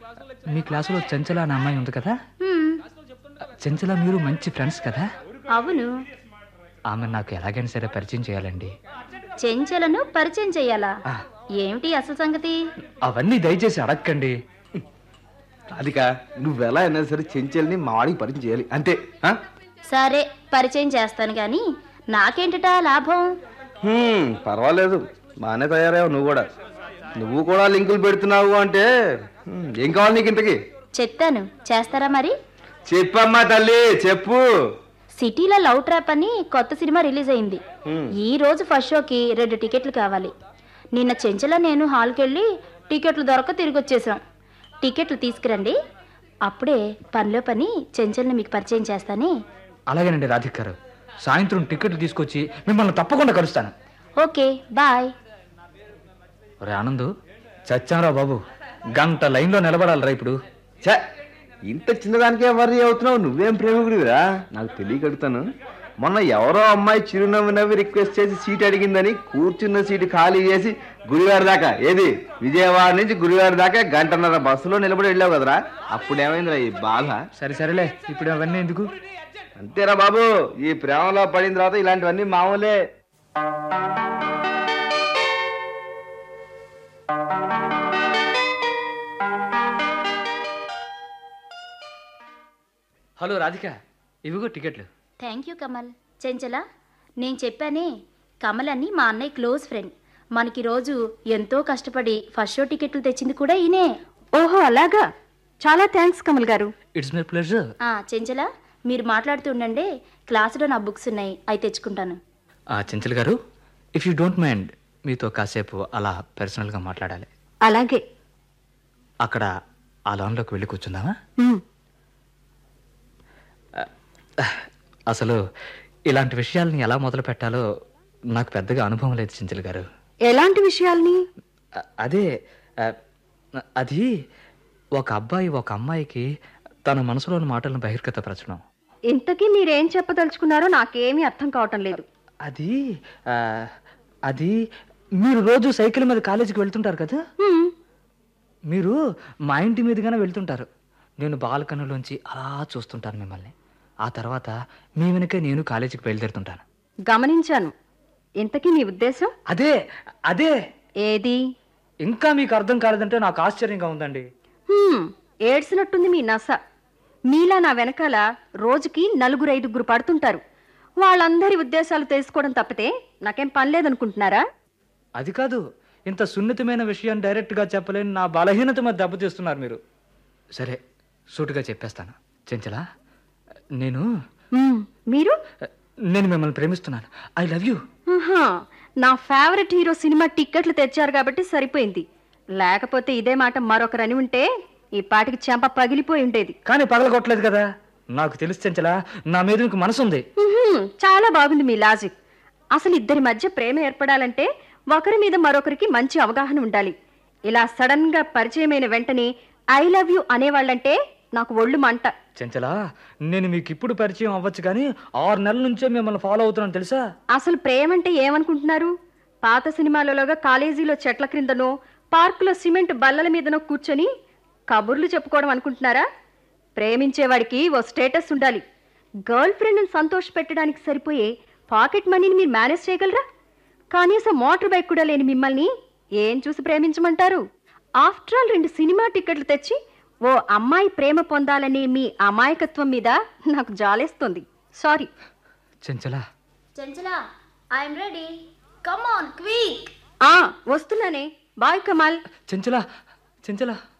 మీ క్లాసులో చంచల అనే అమ్మాయి ఉంది కదా హ్మ్, చంచల మీరు మంచి ఫ్రెండ్స్ కదా అవును ఆమె నాకు ఎలాగైనా సరే పరిచయం చేయాలండి చెంచలను పరిచయం చెయ్యాలా ఆ. ఏమిటి అసలు సంగతి అవన్నీ దయచేసి అడగండి రాధిక నువ్వెలా అయినా సరే చెంచల్ని మా వాడికి పరిచయం చేయాలి అంతే ఆ? సరే పరిచయం చేస్తాను గాని నాకేంటట లాభం హ్మ్, పర్వాలేదు బాగానే తయారయ్యావు నువ్వు కూడా నువ్వు కూడా లింకులు పెడుతున్నావు అంటే హ్మ్, ఏం కావాలి నీకు ఇంతకి చెప్తాను చేస్తారా మరి చెప్పమ్మా తల్లి చెప్పు సిటీలో లవ్ ట్రాప్ అని కొత్త సినిమా రిలీజ్ అయింది హ్మ్. ఈ రోజు ఫస్ట్ షోకి రెండు టికెట్లు కావాలి నిన్న చెంచల నేను హాల్కి వెళ్ళి టికెట్లు దొరక తిరిగి వచ్చేసాం టికెట్లు తీసుకురండి అప్పుడే పనిలో పని చెంచల్ని మీకు పరిచయం చేస్తానే అలాగేనండి రాధిక్ గారు సాయంత్రం టికెట్లు తీసుకొచ్చి మిమ్మల్ని తప్పకుండా కలుస్తాను ఓకే బాయ్ ఒరే ఆనందు చచ్చారా బాబు గంట లైన్లో నిలబడాలిరా ఇప్పుడు ఛే, ఇంత చిన్నదానికే వర్రీ అవుతున్నావు నువ్వేం ప్రేమికుడివిరా నాకు తెలియక అడుగుతాను మొన్న ఎవరో అమ్మాయి చిరునవ్వు నవ్వి రిక్వెస్ట్ చేసి సీట్ అడిగిందని కూర్చున్న సీటు ఖాళీ చేసి గురువారి దాకా ఏది విజయవాడ నుంచి గురువారి దాకా గంటన్నర బస్సులో నిలబడి వెళ్ళావు కదరా అప్పుడు ఏమైందిరా ఈ బాధ సరే సరేలే ఇప్పుడు అవన్నీ ఎందుకు అంతేరా బాబు ఈ ప్రేమలో పడిన తర్వాత ఇలాంటివన్నీ మామూలే హలో రాధిక ఇవిగో టికెట్లు థ్యాంక్ యూ కమల్ చెంచల నేను చెప్పానే కమల్ అని మా అన్నయ్య క్లోజ్ ఫ్రెండ్ మనకి రోజు ఎంతో కష్టపడి ఫస్ట్ షో టికెట్లు తెచ్చింది కూడా ఈయనే ఓహో అలాగా చాలా థ్యాంక్స్ కమల్ గారు ఇట్స్ మై ప్లెజర్ ఆ, చెంచల మీరు మాట్లాడుతూ ఉండండి క్లాసులో నా బుక్స్ ఉన్నాయి అవి తెచ్చుకుంటాను చెంచల్ గారు ఇఫ్ యూ డోంట్ మైండ్ మీతో కాసేపు అలా పర్సనల్గా మాట్లాడాలి అలాగే అక్కడ ఆ లాన్లోకి వెళ్ళి కూర్చుందామా ఉమ్, అసలు ఇలాంటి విషయాల్ని ఎలా మొదలు పెట్టాలో నాకు పెద్దగా అనుభవం లేదు చించల్ గారు ఎలాంటి విషయాల్ని అ- అదే అ, అది ఒక అబ్బాయి ఒక అమ్మాయికి తన మనసులోని మాటలను బహిర్గతపరచడం ఇంతకీ మీరేం చెప్పదలుచుకున్నారో నాకేమీ అర్థం కావటం లేదు అది ఆ, అది మీరు రోజు సైకిల్ మీద కాలేజీకి వెళ్తుంటారు కదా ఉమ్, మీరు మా ఇంటి మీదుగానే వెళ్తుంటారు నేను బాల్కనీలోంచి అలా చూస్తుంటాను మిమ్మల్ని ఆ తర్వాత మీ వెనకే నేను కాలేజీకి బయలుదేరుతుంటాను గమనించాను ఇంతకీ మీ ఉద్దేశం అదే అదే ఏది ఇంకా మీకు అర్థం కాలేదంటే నాకు ఆశ్చర్యంగా ఉందండి హ్మ్, ఏడ్చినట్టుంది మీ నస మీలా నా వెనకాల రోజుకి నలుగురు ఐదుగురు పడుతుంటారు వాళ్ళందరి ఉద్దేశాలు తెలుసుకోవడం తప్పితే నాకేం పని లేదనుకుంటున్నారా అది కాదు ఇంత సున్నితమైన విషయం డైరెక్ట్గా చెప్పలేని నా బలహీనత మీద దెబ్బతీస్తున్నారు మీరు సరే సూటుగా చెప్పేస్తాను చెంచలా నేను హ్మ్, మీరు నేను మిమ్మల్ని ప్రేమిస్తున్నాను ఐ లవ్ యూ ఆహా, నా ఫేవరెట్ హీరో సినిమా టిక్కెట్లు తెచ్చారు కాబట్టి సరిపోయింది లేకపోతే ఇదే మాట మరొకరని ఉంటే ఈ పాటికి చెంప పగిలిపోయి ఉండేది కానీ పగలగొట్టలేదు కదా నాకు తెలుసు చెంచలా నా మీద మీకు మనసు ఉంది ఉహుం, చాలా బాగుంది మీ లాజిక్ అసలు ఇద్దరి మధ్య ప్రేమ ఏర్పడాలంటే ఒకరి మీద మరొకరికి మంచి అవగాహన ఉండాలి ఇలా సడన్ గా పరిచయమైన వెంటనే ఐ లవ్ యూ అనేవాళ్ళంటే నాకు ఒళ్ళు మంట చెంచలా నేను మీకు ఇప్పుడు పరిచయం అవ్వచ్చు కానీ ఆరు నెలల నుంచే మిమ్మల్ని ఫాలో అవుతున్నాను తెలుసా అసలు ప్రేమ అంటే ఏమనుకుంటున్నారు పాత సినిమాలలోగా కాలేజీలో చెట్ల క్రిందనో పార్కులో సిమెంట్ బల్లల మీదనో కూర్చొని కబుర్లు చెప్పుకోవడం అనుకుంటున్నారా ప్రేమించేవాడికి ఓ స్టేటస్ ఉండాలి గర్ల్ ఫ్రెండ్ని సంతోష పెట్టడానికి సరిపోయే పాకెట్ మనీని మీరు మేనేజ్ చేయగలరా కనీసం మోటార్ బైక్ కూడా లేని మిమ్మల్ని ఏం చూసి ప్రేమించమంటారు ఆఫ్టర్ ఆల్ రెండు సినిమా టికెట్లు తెచ్చి ఓ అమ్మాయి ప్రేమ పొందాలనే మీ అమాయకత్వం మీద నాకు జాలేస్తుంది sorry Chenchala Chenchala I'm ready come on quick ఆ వస్తున్నానే బాయ్ కమాల్ చెంచలా చెంచలా